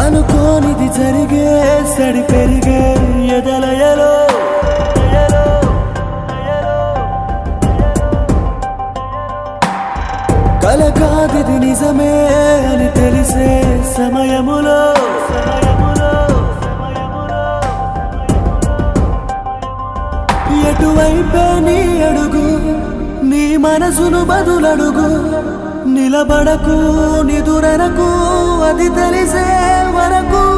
అనుకోనిది జరిగే సడి పెరిగే ఎదలయలో కల కాదిది నిజమే అని తెలిసే సమయములో సమయములో సమయములో ఎటువైపే నీ అడుగు నీ మనసును బదులడుగు నిలబడకు నిదురనకు అది తెలిసే వరకు